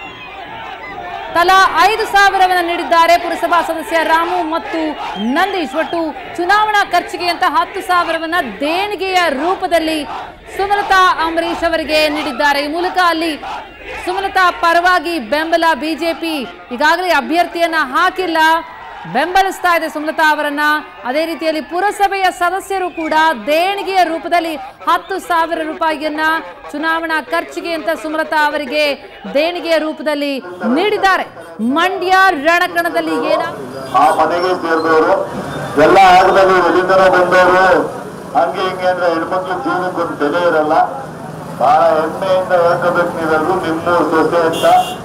[SPEAKER 1] ತಲಾ ಐದು ಸಾವಿರವನ್ನ ನೀಡಿದ್ದಾರೆ ಪುರಸಭಾ ಸದಸ್ಯ ರಾಮು ಮತ್ತು ನಂದೀಶ್ ಒಟ್ಟು ಚುನಾವಣಾ ಖರ್ಚಿಗೆ ಅಂತ ಹತ್ತು ಸಾವಿರವನ್ನ ದೇಣಿಗೆಯ ರೂಪದಲ್ಲಿ ಸುಮಲತಾ ಅಂಬರೀಶ್ ಅವರಿಗೆ ನೀಡಿದ್ದಾರೆ ಈ ಮೂಲಕ ಅಲ್ಲಿ ಸುಮಲತಾ ಪರವಾಗಿ ಬೆಂಬಲ ಬಿಜೆಪಿ ಈಗಾಗಲೇ ಅಭ್ಯರ್ಥಿಯನ್ನ ಹಾಕಿಲ್ಲ ಬೆಂಬಲಿಸ್ತಾ ಇದೆ ಸುಮಲತಾ ಅವರನ್ನ ಅದೇ ರೀತಿಯಲ್ಲಿ ಪುರಸಭೆಯ ಸದಸ್ಯರು ಕೂಡ ದೇಣಿಗೆಯ ರೂಪದಲ್ಲಿ ಹತ್ತು ಸಾವಿರ ರೂಪಾಯಿಯನ್ನ ಚುನಾವಣಾ ಖರ್ಚಿಗೆ ಅಂತ ಸುಮಲತಾ ಅವರಿಗೆ ದೇಣಿಗೆಯ ರೂಪದಲ್ಲಿ ನೀಡಿದ್ದಾರೆ ಮಂಡ್ಯ ರಣಕಣದಲ್ಲಿ ಏನ
[SPEAKER 3] ಆ ಮನೆಗೆ ಸೇರಿದವರು ಎಲ್ಲ ಆಗದಲ್ಲಿ ಎಲ್ಲಿಂದನೋ ಬಂದವರು ಹಂಗೆ ಹಿಂಗೆ ಅಂದ್ರೆ ಹೆಣ್ಮಕ್ಳು ಜೀವನಕ್ಕೆ ಒಂದು ಬೆಲೆ ಇರಲ್ಲ ಬಹಳ ಹೆಮ್ಮೆಯಿಂದ ಹೇಳ್ಕೋಬೇಕು ನೀವೆಲ್ಲರೂ ನಿಮ್ಮ ಸೊಸೆ ಅಂತ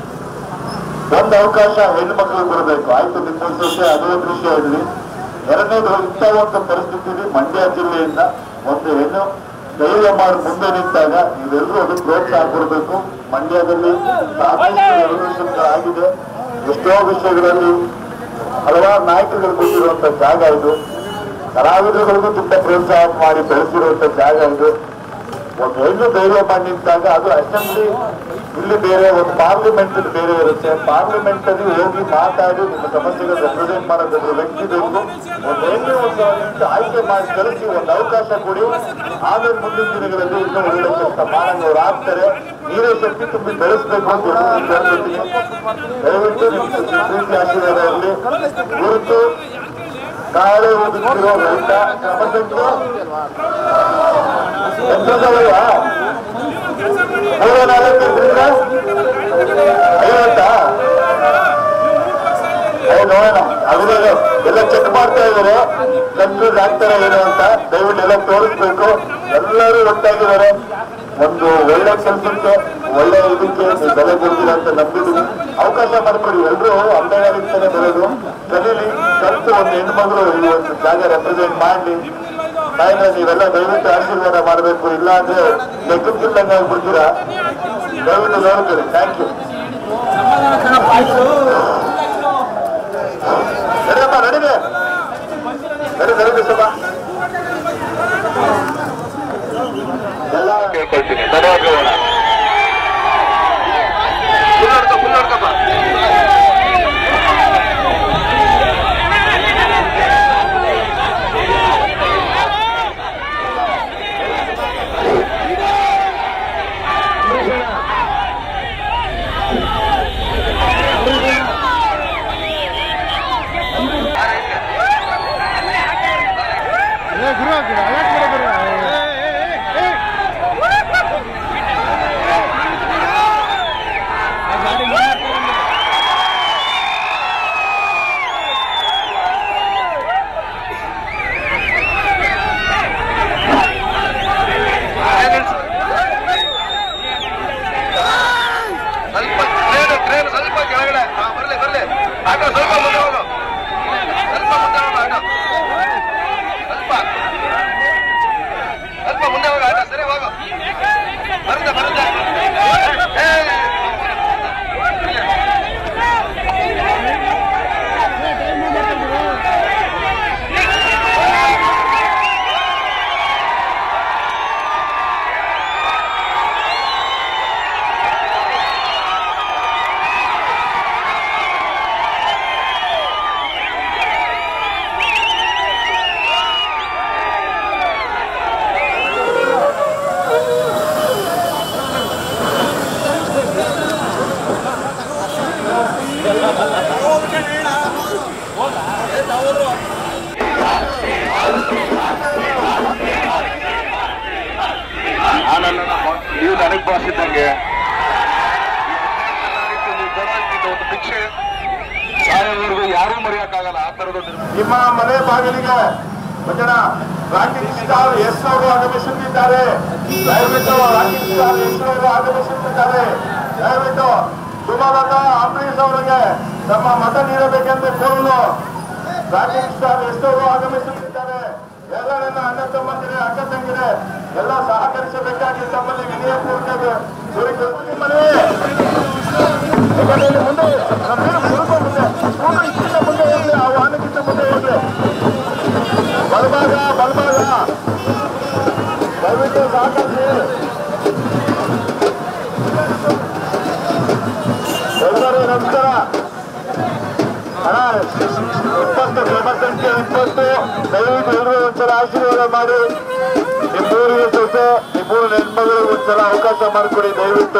[SPEAKER 3] ಒಂದು ಅವಕಾಶ ಹೆಣ್ಣು ಮಕ್ಕಳಿಗೆ ಕೊಡಬೇಕು ಆಯ್ತು ನಿಮ್ಮ ಸೊಸೆ ಅದು ಒಂದು ವಿಷಯ ಇರಲಿ ಎರಡನೇದು ಇಂಥ ಒಂದು ಪರಿಸ್ಥಿತಿಯಲ್ಲಿ ಮಂಡ್ಯ ಜಿಲ್ಲೆಯಿಂದ ಒಂದು ಹೆಣ್ಣು ಧೈರ್ಯ ಮಾಡಿ ಮುಂದೆ ನಿಂತಾಗ ನೀವೆಲ್ಲರೂ ಅದಕ್ಕೆ ಪ್ರೋತ್ಸಾಹ ಕೊಡಬೇಕು ಮಂಡ್ಯದಲ್ಲಿ ಸಾಕಷ್ಟು revolution ಆಗಿದೆ ಎಷ್ಟೋ ವಿಷಯಗಳಲ್ಲಿ ಹಲವಾರು ನಾಯಕರುಗಳು ಕೊಟ್ಟಿರುವಂತ ಜಾಗ ಇದು ಕಲಾವಿದರುಗಳಿಗೂ ತುಂಬಾ ಪ್ರೋತ್ಸಾಹ ಮಾಡಿ ಬೆಳೆಸಿರುವಂತ ಜಾಗ ಇದು ಒಂದು ಹೆಣ್ಣು ಧೈರ್ಯ ಮಾಡಿ ನಿಂತಾಗ ಅದು ಅಸೆಂಬ್ಲಿ ಇಲ್ಲಿ ಬೇರೆ ಒಂದು ಪಾರ್ಲಿಮೆಂಟ್ ಬೇರೆ ಇರುತ್ತೆ ಪಾರ್ಲಿಮೆಂಟ್ ಅಲ್ಲಿ ಹೋಗಿ ಮಾತಾಡಿ ನಿಮ್ಮ ಸಮಸ್ಯೆಗಳು ರೆಪ್ರೆಸೆಂಟ್ ಮಾಡೋದ್ರ ವ್ಯಕ್ತಿ ಬೇಕು ಒಂದು ಹೆಣ್ಣು ಒಂದು ನಿಂತು ಆಯ್ಕೆ ಮಾಡಿ ಕಳಿಸಿ ಒಂದು ಅವಕಾಶ ಕೊಡಿ ಆಮೇಲೆ ಮುಂದಿನ ದಿನಗಳಲ್ಲಿ ಇನ್ನೂ ಒಳ್ಳೆ ಕೆಲಸ ಮಾಡೋಣ ಅವ್ರು ಆಗ್ತಾರೆ ನೀರೇ ಶಕ್ತಿ ತುಂಬಿ ಬೆಳೆಸ್ಬೇಕು ಅಂತ ಎಲ್ಲರಿಗೂ ಕೇಳ್ಕೊತೀನಿ ದಯವಿಟ್ಟು ನಿಮ್ಮ ಪ್ರೀತಿ ಆಶೀರ್ವಾದ ಇರಲಿ ಗುರುತು ಕಾಳೆ ಓದುತ್ತಿರೋ ರೈತ ಕ್ರಮಸಂಖ್ಯೆ ಎಂತದವಯ್ಯ ಮೂರ ನಾಲ್ಕು ಇದ್ರಿಂದ ಐವತ್ತಾ ಅಯ್ಯ ನೋಡೋಣ ಅದ್ರಾಗ ಎಲ್ಲ ಚೆಕ್ ಮಾಡ್ತಾ ಇದಾರೆ ಕನ್ಫ್ಯೂಸ್ ಆಗ್ತಾರೆ ಏನು ಅಂತ ದಯವಿಟ್ಟು ಎಲ್ಲ ತೋರಿಸ್ಬೇಕು ಎಲ್ಲರೂ ಒಟ್ಟಾಗಿದ್ದಾರೆ ಒಂದು ಒಳ್ಳೆ ಕೆಲಸಕ್ಕೆ ಒಳ್ಳೆ ಇದಕ್ಕೆ ನೀವು ಬೆಲೆ ಕೊಡ್ತೀರಾ ಅಂತ ನಂಬಿದ್ದೀನಿ ಅವಕಾಶ ಮಾಡ್ಕೊಡಿ ಎಲ್ಲರೂ ಅಂಬೆಗಾಲಿಂದಲೇ ಬರೋದು ಕಲೀಲಿ ಕಲಿತು ಒಂದು ಹೆಣ್ಮಗಳು ಈ ಒಂದು ಜಾಗ ರೆಪ್ರೆಸೆಂಟ್ ಮಾಡಲಿ ತಾಯಿನ ನೀವೆಲ್ಲ ದಯವಿಟ್ಟು ಆಶೀರ್ವಾದ ಮಾಡಬೇಕು ಇಲ್ಲ ಅಂದ್ರೆ ಲೆಕ್ಕಕ್ಕಿಲ್ಲಂಗೆ ಆಗ್ಬಿಡ್ತೀರಾ ದಯವಿಟ್ಟು ನೋಡ್ಕೊಳ್ಳಿ ಥ್ಯಾಂಕ್ ಯು ನಡಿಯಪ್ಪ ನಡಿದೆ ನಡಿ ನಡಿ ಸ್ವಲ್ಪ ಎಲ್ಲ ಕೇಳ್ಕೊಳ್ತೀನಿ ಧನ್ಯವಾದಗಳು ಫುಲ್ ನೋಡ್ಕೊ ಫುಲ್ ನೋಡ್ಕಪ್ಪ ತೋರಿಸಿದ್ದಂಗೆ ಒಂದು ಭಿಕ್ಷೆ ಸಾಯೋವರೆಗೂ ಯಾರೂ ಮರೆಯಕ್ಕಾಗಲ್ಲ ಆ ತರದ ನಿಮ್ಮ ಮನೆ ಬಾಗಿಲಿಗೆ ಭಜನ ರಾಕಿಂಗ್ ಸ್ಟಾರ್ ಎಸ್ ಅವರು ಆಗಮಿಸುತ್ತಿದ್ದಾರೆ ದಯವಿಟ್ಟು ರಾಕಿಂಗ್ ಸ್ಟಾರ್ ಎಸ್ ಅವರು ಆಗಮಿಸುತ್ತಿದ್ದಾರೆ ದಯವಿಟ್ಟು ಸುಮಲತಾ ಅಂಬರೀಶ್ ಅವರಿಗೆ ತಮ್ಮ ಮತ ನೀಡಬೇಕೆಂದು ಕೋರಲು ರಾಕಿಂಗ್ ಸ್ಟಾರ್ ಎಸ್ ಅವರು ಆಗಮಿಸುತ್ತಿದ್ದಾರೆ ಎಲ್ಲ ನನ್ನ ಅಣ್ಣ ತಮ್ಮಂದಿರೆ ಅಕ್ಕ ತಂಗಿರೆ ಎಲ್ಲ ಸಹಕರಿಸಬೇಕಾಗಿ ತಮ್ಮಲ್ಲಿ ವಿನಯಪೂರ್ವಕ ಕೋರಿಕೆ ಮನವಿ ಯಾಕಂದ್ರೆ ಇಲ್ಲಿ ಮುಂದೆ ನಮ್ಮೇನು ಸ್ವಲ್ಪ ಮುಂದೆ ಪೂರ್ಣ ಇದಕ್ಕಿಂತ ಮುಂದೆ ಇರಲಿ ಆ ವಾಹನಕ್ಕಿಂತ ಮುಂದೆ ಇರಲಿ ಬಲಭಾಗ ಬಲಭಾಗ ದಯವಿಟ್ಟು ಸಹಕರಿಸಿ ಎಲ್ಲರೂ ನಮಸ್ಕಾರ ಹಣ ಇಪ್ಪತ್ತು ಜನಸಂಖ್ಯೆ ಇಪ್ಪತ್ತು ದಯವಿಟ್ಟು ಎಲ್ಲರೂ ಒಂದ್ಸಲ ಆಶೀರ್ವಾದ ಮಾಡಿ ನಿಮ್ಮೂರಿಗೆ ಜೊತೆ ನಿಮ್ಮೂರಿನ ಹೆಣ್ಮಗಳಿಗೆ ಒಂದ್ಸಲ ಅವಕಾಶ ಮಾಡಿಕೊಡಿ ದಯವಿಟ್ಟು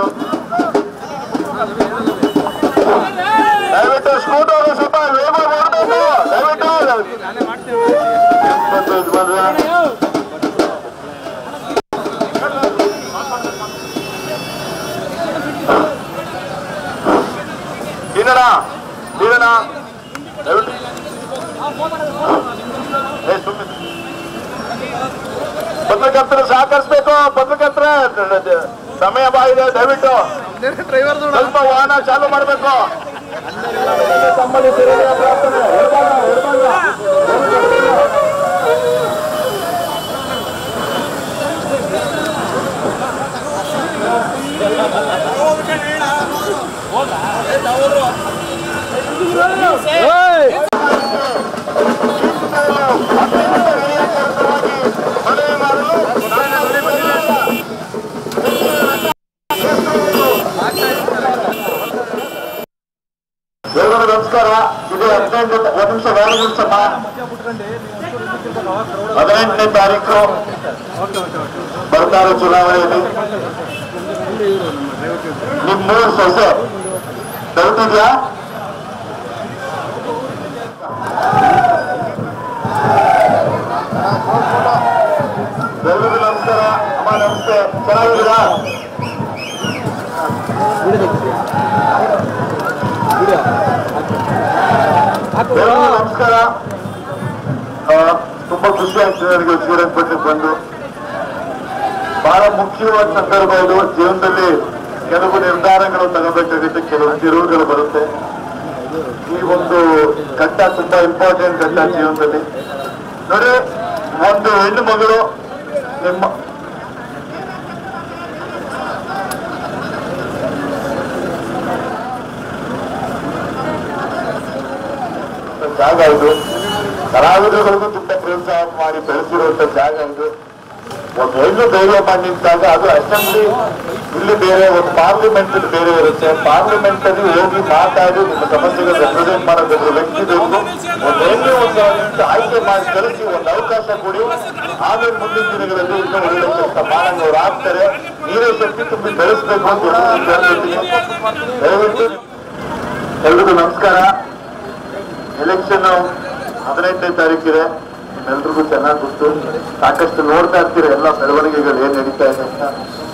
[SPEAKER 3] ದಯವಿಟ್ಟು ಸ್ಕೂಟರ್ ಸ್ವಲ್ಪ ವೇಗ ಮಾಡಬೇಕು ದಯವಿಟ್ಟು ಇಪ್ಪತ್ತು ಇದು ಬಂದ್ರೆ ಇನ್ನಣ ನೀರಣ ದಯವಿಟ್ಟು ಏ ಸುಮ್ಮನೆ ಪತ್ರಕರ್ತರು ಸಹಕರಿಸ್ಬೇಕು ಪತ್ರಕರ್ತರ ಸಮಯ ಬಾಯಿದೆ ದಯವಿಟ್ಟು
[SPEAKER 2] ಡ್ರೈವರ್
[SPEAKER 3] ಸ್ವಲ್ಪ ವಾಹನ ಚಾಲು ಮಾಡಬೇಕು ತಮ್ಮಲ್ಲಿ ಸೇರಿದ ಪ್ರಾರ್ಥನೆ ಎಡಭಾಗ, ಎಡಭಾಗ. ಮನವಿ ಮಾಡಲು ನಾನು ವಿನಂತಿಸುತ್ತೇನೆ. ಎಲ್ಲರಿಗೂ ನಮಸ್ಕಾರ ಇದು ಹದಿನೈದು ಒಂದು ನಿಮಿಷ ಎರಡು ನಿಮಿಷಮ್ಮ ಹದಿನೆಂಟನೇ ತಾರೀಕು ಬರ್ತಾ ಇರೋ ಚುನಾವಣೆಯಲ್ಲಿ ನಿಮ್ ಮೂರು ಸೊಸೆ ಡೌಟ್ ಇದೆಯಾ ಎಲ್ಲರಿಗೂ ನಮಸ್ಕಾರ ಅಮ್ಮ ನಮಸ್ತೆ ಚೆನ್ನಾಗಿದ್ದೀರಾ ಎಲ್ಲರಿಗೂ ನಮಸ್ಕಾರ ಆ, ತುಂಬಾ ಖುಷಿ ಆಗ್ತದೆ ನನಗೆ ಶ್ರೀರಂಗಪಟ್ಟಣಕ್ಕೆ ಬಂದು ಬಹಳ ಮುಖ್ಯವಾದ ಸಂದರ್ಭ ಇದು ಜೀವನದಲ್ಲಿ ಕೆಲವು ನಿರ್ಧಾರಗಳು ತಗೋಬೇಕಾಗುತ್ತೆ ಕೆಲವು ತಿರುವುಗಳು ಬರುತ್ತೆ ಈ ಒಂದು ಘಟ್ಟ ತುಂಬಾ ಇಂಪಾರ್ಟೆಂಟ್ ಘಟ್ಟ ಜೀವನದಲ್ಲಿ ನೋಡಿ ಒಂದು ಹೆಣ್ಣು ಮಗಳು ನಿಮ್ಮ ಜಾಗ ಇದು ಕಲಾವಿದರಿಗೂ ತುಂಬಾ ಪ್ರೋತ್ಸಾಹ ಮಾಡಿ ಬೆಳೆಸಿರುವಂತ ಜಾಗ ಇದು ಒಂದು ಹೆಣ್ಣು ಧೈರ್ಯ ಮಾಡಿ ನಿಂತಾಗ ಅದು ಅಸೆಂಬ್ಲಿ ಇಲ್ಲಿ ಬೇರೆ ಒಂದು ಪಾರ್ಲಿಮೆಂಟ್ ಬೇರೆ ಇರುತ್ತೆ ಪಾರ್ಲಿಮೆಂಟ್ ಅಲ್ಲಿ ಹೋಗಿ ಮಾತಾಡಿ ನಿಮ್ಮ ಸಮಸ್ಯೆಗಳು ರೆಪ್ರೆಸೆಂಟ್ ಮಾಡೋದ್ರ ವ್ಯಕ್ತಿ ಬೇಕು ಒಂದು ಹೆಣ್ಣು ಒಂದು ನಿಮಿಷ ಆಯ್ಕೆ ಮಾಡಿ ಕಳಿಸಿ ಒಂದು ಅವಕಾಶ ಕೊಡಿ ಆಮೇಲೆ ಮುಂದಿನ ದಿನಗಳಲ್ಲಿ ಇನ್ನೂ ಒಳ್ಳೆ ಕೆಲಸ ಮಾಡಂಗ್ ಅವ್ರು ಆಗ್ತಾರೆ ನೀವೇ ಶಕ್ತಿ ತುಂಬಿ ಬೆಳೆಸ್ಬೇಕು ಅಂತ ಎಲ್ಲರಿಗೂ ಕೇಳ್ಕೊತೀನಿ. ದಯವಿಟ್ಟು ಎಲ್ರಿಗೂ ನಮಸ್ಕಾರ ಎಲೆಕ್ಷನ್ ಹದಿನೆಂಟನೇ ತಾರೀಕಿದೆ ಎಲ್ರಿಗೂ ಚೆನ್ನಾಗಿ ಗೊತ್ತು ಸಾಕಷ್ಟು ನೋಡ್ತಾ ಇರ್ತೀರ ಎಲ್ಲ ಬೆಳವಣಿಗೆಗಳು ಏನ್ ನಡೀತಾ ಇದೆ ಅಂತ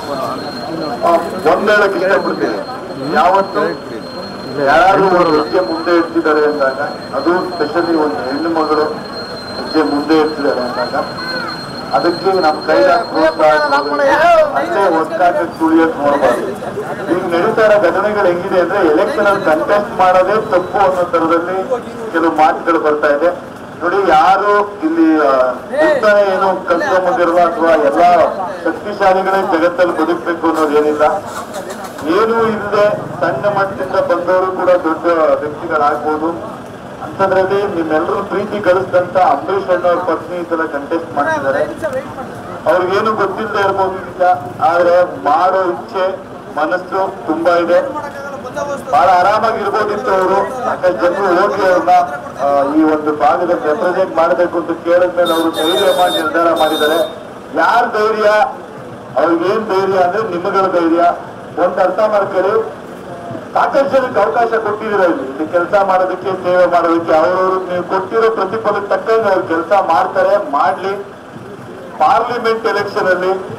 [SPEAKER 3] ಆ, ಒಂದ್ ಹೇಳಕ್ ಇಷ್ಟಪಡ್ತೀನಿ ಯಾವತ್ತು ಯಾರು ಒಂದು ಹೆಜ್ಜೆ ಮುಂದೆ ಇಡ್ತಿದ್ದಾರೆ ಅಂದಾಗ ಅದು ಸ್ಪೆಷಲಿ ಒಂದು ಹೆಣ್ಣು ಮಗಳು ಹೆಜ್ಜೆ ಮುಂದೆ ಇಡ್ತಿದ್ದಾರೆ ಅಂದಾಗ ಅದಕ್ಕೆ ನಮ್ಮ ಕೈಲಾದ ಪ್ರೋತ್ಸಾಹ ಅಲ್ಲೇ ಒಟ್ಟಾಗಿ ತುಳಿಯಕ್ ನೋಡಬಾರ್ದು ಈಗ ನಡೀತಾ ಇರೋ ಘಟನೆಗಳು ಹೆಂಗಿದೆ ಅಂದ್ರೆ ಎಲೆಕ್ಷನ್ ಅಲ್ಲಿ ಕಂಟೆಸ್ಟ್ ಮಾಡೋದೇ ತಪ್ಪು ಅನ್ನೋ ತರದಲ್ಲಿ ಕೆಲವು ಮಾತುಗಳು ಬರ್ತಾ ಇದೆ ನೋಡಿ ಯಾರು ಇಲ್ಲಿ ಆ, ಮುಂತಾನೆ ಏನು ಕಲ್ತ್ಕೊಂಬಂದಿರುವ ಅಥವಾ ಎಲ್ಲಾ ಶಕ್ತಿಶಾಲಿಗಳೇ ಜಗತ್ತಲ್ಲಿ ಬದುಕಬೇಕು ಅನ್ನೋದು ಏನಿಲ್ಲ ಏನೂ ಇಲ್ಲದೆ ಸಣ್ಣ ಮಟ್ಟದಿಂದ ಬಂದವರು ಕೂಡ ದೊಡ್ಡ ವ್ಯಕ್ತಿಗಳಾಗ್ಬೋದು ಅಂತದ್ರಲ್ಲಿ ನಿಮ್ಮೆಲ್ಲರೂ ಪ್ರೀತಿ ಗಳಿಸಿದಂತ ಅಂಬರೀಷ್ ಅಣ್ಣವ್ರ ಪತ್ನಿ ಈ ಸಲ ಕಂಟೆಸ್ಟ್ ಮಾಡ್ತಿದ್ದಾರೆ ಅವ್ರಿಗೇನು ಗೊತ್ತಿಲ್ಲದೆ ಇರ್ಬೋದು ನಿಜ ಆದ್ರೆ ಮಾಡೋ ಇಚ್ಛೆ ಮನಸ್ಸು ತುಂಬಾ ಇದೆ ಬಹಳ ಆರಾಮಾಗಿರ್ಬೋದಿತ್ತು ಅವರು ಯಾಕಂದ್ರೆ ಜನರು ಹೋಗಿ ಅವ್ರನ್ನ ಆ, ಈ ಒಂದು ಭಾಗದಲ್ಲಿ ರೆಪ್ರೆಸೆಂಟ್ ಮಾಡಬೇಕು ಅಂತ ಕೇಳಿದ್ಮೇಲೆ ಅವರು ಧೈರ್ಯ ಮಾಡಿ ನಿರ್ಧಾರ ಮಾಡಿದ್ದಾರೆ ಯಾರ ಧೈರ್ಯ ಅವ್ರಿಗೇನ್ ಧೈರ್ಯ ಅಂದ್ರೆ ನಿಮ್ಮಗಳ ಧೈರ್ಯ ಒಂದ್ ಅರ್ಥ ಮಾಡ್ಕೊಳ್ಳಿ ಸಾಕಷ್ಟು ಜನಕ್ಕೆ ಅವಕಾಶ ಕೊಟ್ಟಿದ್ದೀರ ಇಲ್ಲಿ ಇಲ್ಲಿ ಕೆಲಸ ಮಾಡೋದಕ್ಕೆ ಸೇವೆ ಮಾಡೋದಕ್ಕೆ ಅವರವರು ನೀವು ಕೊಟ್ಟಿರೋ ಪ್ರತಿಫಲಕ್ಕೆ ತಕ್ಕಂಗೆ ಅವ್ರು ಕೆಲಸ ಮಾಡ್ತಾರೆ ಮಾಡ್ಲಿ ಪಾರ್ಲಿಮೆಂಟ್ ಎಲೆಕ್ಷನ್ ಅಲ್ಲಿ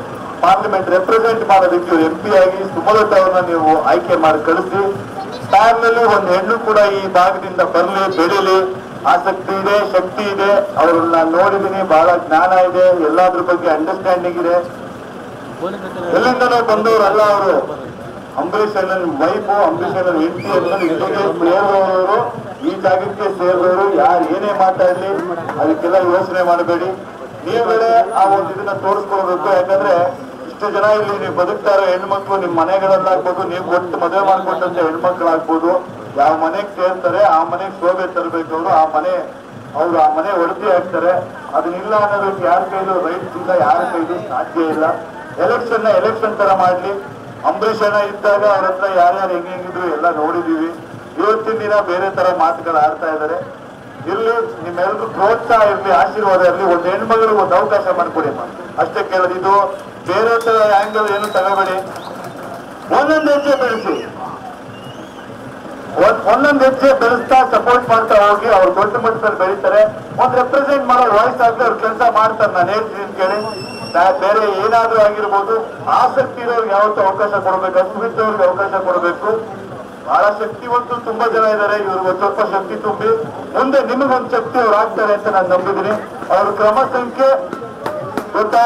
[SPEAKER 3] ಪಾರ್ಲಿಮೆಂಟ್ ರೆಪ್ರೆಸೆಂಟ್ ಮಾಡೋದಕ್ಕೆ ಎಂ ಪಿ ಆಗಿ ಸುಮಲತಾ ಅವ್ರನ್ನ ನೀವು ಆಯ್ಕೆ ಮಾಡಿ ಕಳಿಸಿ ನಲ್ಲಿ ಒಂದು ಹೆಣ್ಣು ಕೂಡ ಈ ಭಾಗದಿಂದ ಬರಲಿ ಬೆಳೀಲಿ ಆಸಕ್ತಿ ಇದೆ ಶಕ್ತಿ ಇದೆ ಅವ್ರನ್ನ ನೋಡಿದೀನಿ ಬಹಳ ಜ್ಞಾನ ಇದೆ ಎಲ್ಲಾದ್ರ ಬಗ್ಗೆ ಅಂಡರ್ಸ್ಟ್ಯಾಂಡಿಂಗ್ ಇದೆ ಎಲ್ಲಿಂದನೋ ಬಂದವರಲ್ಲ ಅವರು ಅಂಬರೀಷ್ ಅಣ್ಣನ ವೈಫು ಅಂಬರೀಷ್ ಅಣ್ಣನ ಹೆಂಡತಿ ಅನ್ನ ಇಲ್ಲಿಗೆ ಸೇರಿದವರು ಈ ಜಾಗಕ್ಕೆ ಸೇರಿದವರು ಯಾರು ಏನೇ ಮಾತಾಡ್ಲಿ ಅದಕ್ಕೆಲ್ಲ ಯೋಚನೆ ಮಾಡಬೇಡಿ ನೀವುಗಳೇ ಆ ಒಂದು ಇದನ್ನ ತೋರಿಸ್ಕೊಳ್ಬೇಕು ಯಾಕಂದ್ರೆ ಇಷ್ಟು ಜನ ಇಲ್ಲಿ ನೀವು ಬದುಕ್ತಾ ಇರೋ ಹೆಣ್ಮಕ್ಳು ನಿಮ್ ಮನೆಗಳಲ್ಲಾಗ್ಬೋದು ನೀವು ಕೊಟ್ಟು ಮದುವೆ ಮಾಡ್ಕೊಟ್ಟಂತ ಹೆಣ್ಮಕ್ಳಾಗ್ಬೋದು ಯಾವ ಮನೆಗೆ ಸೇರ್ತಾರೆ ಆ ಮನೆಗೆ ಶೋಭೆ ತರಬೇಕು ಅವರು ಆ ಮನೆ ಅವ್ರು ಆ ಮನೆ ಒಡತಿ ಆಗ್ತಾರೆ ಅದನ್ನಿಲ್ಲ ಅನ್ನೋದಕ್ಕೆ ಯಾರ ಕೈಲೂ ರೈಟ್ಸ್ ಇಲ್ಲ ಯಾರ ಕೈಲೂ ಸಾಧ್ಯ ಇಲ್ಲ ಎಲೆಕ್ಷನ್ ಎಲೆಕ್ಷನ್ ತರ ಮಾಡ್ಲಿ ಅಂಬರೀಷ್ ಅಣ್ಣ ಇದ್ದಾಗ ಅವ್ರ ಹತ್ರ ಯಾರ್ಯಾರು ಹೆಂಗ್ ಹೆಂಗಿದ್ರು ಎಲ್ಲ ನೋಡಿದೀವಿ ಇವತ್ತಿನ ದಿನ ಬೇರೆ ತರ ಮಾತುಗಳು ಆಡ್ತಾ ಇದಾರೆ ಇರ್ಲಿ ನಿಮ್ಮೆಲ್ಲರೂ ಪ್ರೋತ್ಸಾಹ ಇರ್ಲಿ ಆಶೀರ್ವಾದ ಇರ್ಲಿ ಒಂದು ಹೆಣ್ಮಗಳಿಗೆ ಒಂದು ಅವಕಾಶ ಮಾಡ್ಕೊಡಿ ಅಮ್ಮ ಅಷ್ಟೇ ಕೇಳೋದು ಇದು ಬೇರೆ ತರ ಆಂಗಲ್ ಏನು ತಗೋಬೇಡಿ ಒಂದೊಂದು ಹೆಜ್ಜೆ ಬೆಳೆಸಿ ಒಂದ್- ಒಂದೊಂದ್ ಹೆಜ್ಜೆ ಬೆಳೆಸ್ತಾ ಸಪೋರ್ಟ್ ಮಾಡ್ತಾ ಹೋಗಿ ಅವ್ರು ದೊಡ್ಡ ಮಟ್ಟದಲ್ಲಿ ಬೆಳೀತಾರೆ ಒಂದ್ ರೆಪ್ರೆಸೆಂಟ್ ಮಾಡೋ ವಾಯ್ಸ್ ಆಗ್ಲಿ ಅವ್ರ ಕೆಲಸ ಮಾಡ್ತಾರೆ ನಾನು ಹೇಳ್ತೀನಿ ಕೇಳಿ ನಾ- ಬೇರೆ ಏನಾದ್ರೂ ಆಗಿರ್ಬೋದು ಆಸಕ್ತಿ ಇರೋರ್ಗೆ ಯಾವತ್ತೂ ಅವಕಾಶ ಕೊಡ್ಬೇಕು ಅಸ್ಮಿತವ್ರಿಗೆ ಅವಕಾಶ ಕೊಡಬೇಕು ಬಹಳ ಶಕ್ತಿವಂತರು ತುಂಬಾ ಜನ ಇದ್ದಾರೆ ಇವ್ರಿಗೆ ಒಂದ್ ಸ್ವಲ್ಪ ಶಕ್ತಿ ತುಂಬಿ ಮುಂದೆ ನಿಮಗೊಂದು ಶಕ್ತಿ ಅವ್ರು ಆಗ್ತಾರೆ ಅಂತ ನಾನು ನಂಬಿದ್ದೀನಿ ಅವ್ರ ಕ್ರಮ ಸಂಖ್ಯೆ ಗೊತ್ತಾ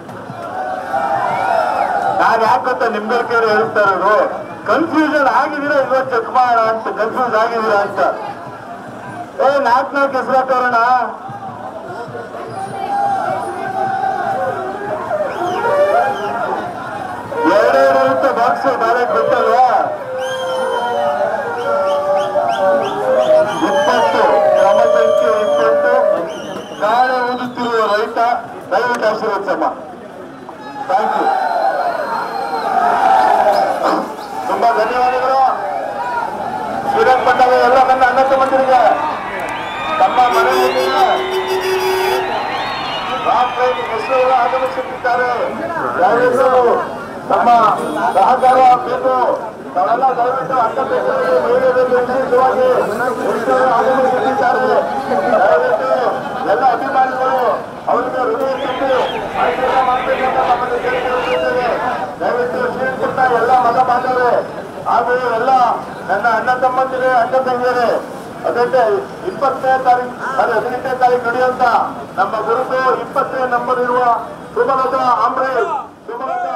[SPEAKER 3] ನಾನ್ ಯಾಕೆ ಗೊತ್ತಾ ನಿಮ್ಗೆ ಕೇಳಿ ಹೇಳ್ತಾ ಇರೋದು ಕನ್ಫ್ಯೂಷನ್ ಆಗಿದ್ದೀರಾ ಇಲ್ವಾ ಚೆಕ್ ಮಾಡೋಣ ಅಂತ ಕನ್ಫ್ಯೂಸ್ ಆಗಿದ್ದೀರಾ ಅಂತ ಏ ನಾಲ್ಕು ನಾಲ್ಕು ಹೆಸರು ಹಾಕೋಣ ಎರಡೆರಡು ಇರುತ್ತೆ ಬಾಕ್ಸ್ ಬೇರೆ ಗೊತ್ತಲ್ವಾ ಇಪ್ಪತ್ತು ಕ್ರಮ ಸಂಖ್ಯೆ ಇಪ್ಪತ್ತು ನಾಳೆ ಓದುತ್ತಿರುವ ರೈತ ದಯವಿಟ್ಟು ಆಶೀರ್ವದಿಸಮ್ಮ ಥ್ಯಾಂಕ್ ಯು ತುಂಬಾ ಧನ್ಯವಾದಗಳು ಶ್ರೀರಂಗಪಟ್ಟಣ ಎಲ್ಲ ನನ್ನ ಅಣ್ಣ ತಮ್ಮಂದಿರಿಗೆ ತಮ್ಮ ಮನೆಯಲ್ಲಿ ರಾಷ್ಟ್ರೀಯ ಹೆಸರು ಆಗಮಿಸುತ್ತಿದ್ದಾರೆ ದಯವಿಟ್ಟು ತಮ್ಮ ಸಹಕಾರ ಬೇಕು ತಾವೆಲ್ಲ ದಯವಿಟ್ಟು ಅಕ್ಕಪಕ್ಕದಲ್ಲಿ ಮಹಿಳೆಯರಲ್ಲಿ ವಿಶೇಷವಾಗಿ ಹೆಸರು ಆಗಮಿಸುತ್ತಿದ್ದಾರೆ ದಯವಿಟ್ಟು ಎಲ್ಲ ಅಭಿಮಾನಿಗಳು ಅವರಿಗೆ ಹೃದಯ ತುಂಬಿ ಆಶೀರ್ವಾದ ಮಾಡಬೇಕಂತ ನಮ್ಮಲ್ಲಿ ಕೇಳಿಕೊಳ್ಳುತ್ತೇವೆ ದಯವಿಟ್ಟು ಶ್ರೀಕೃಷ್ಣ ಎಲ್ಲ ಮತ ಬಾಂಧವರೇ ಹಾಗೂ ಎಲ್ಲ ನನ್ನ ಅಣ್ಣ ತಮ್ಮಂದಿರೇ ಅಣ್ಣ ತಂಗಿಯರೇ ಅದಕ್ಕೆ ಇಪ್ಪತ್ತನೇ ತಾರೀಕು ಅದೇ ಹದಿನೆಂಟನೇ ತಾರೀಕು ನಡೆಯುವಂತ ನಮ್ಮ ಗುರುತು ಇಪ್ಪತ್ತನೇ ನಂಬರ್ ಇರುವ ಸುಮಲತಾ ಅಂಬರೀಶ್ ಸುಮಲತಾ